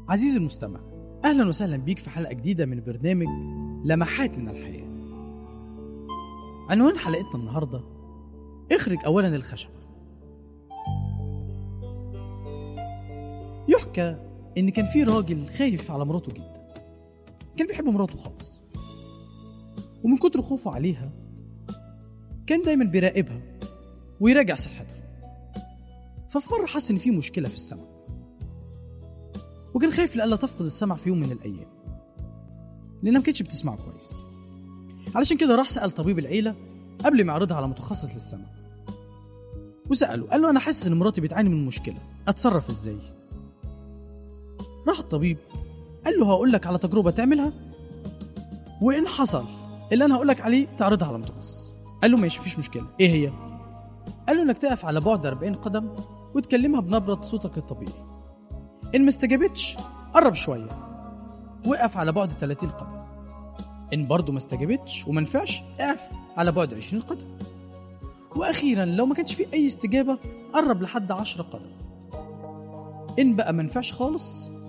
عزيزي المستمع أهلا وسهلا بيك في حلقة جديدة من برنامج لمحات من الحياة عنوان حلقتنا النهاردة اخرج أولا الخشبة يحكى إن كان في راجل خايف على مراته جدا كان بيحب مراته خالص ومن كتر خوفه عليها كان دايما بيراقبها ويراجع صحتها ففي مرة حس إن في مشكلة في السمع وكان خايف لألا تفقد السمع في يوم من الأيام لأنها ما كانتش بتسمع كويس علشان كده راح سأل طبيب العيلة قبل ما يعرضها على متخصص للسمع وسأله قال له أنا حاسس إن مراتي بتعاني من مشكلة أتصرف إزاي راح الطبيب قال له هقول لك على تجربة تعملها وإن حصل اللي أنا هقول لك عليه تعرضها على متخصص قال له ماشي مفيش مشكلة إيه هي قال له إنك تقف على بعد 40 قدم وتكلمها بنبرة صوتك الطبيعي إن ما استجابتش قرب شوية وقف على بعد 30 قدم إن برضه ما استجابتش وما نفعش اقف على بعد 20 قدم وأخيرا لو ما كانش في أي استجابة قرب لحد 10 قدم إن بقى ما نفعش خالص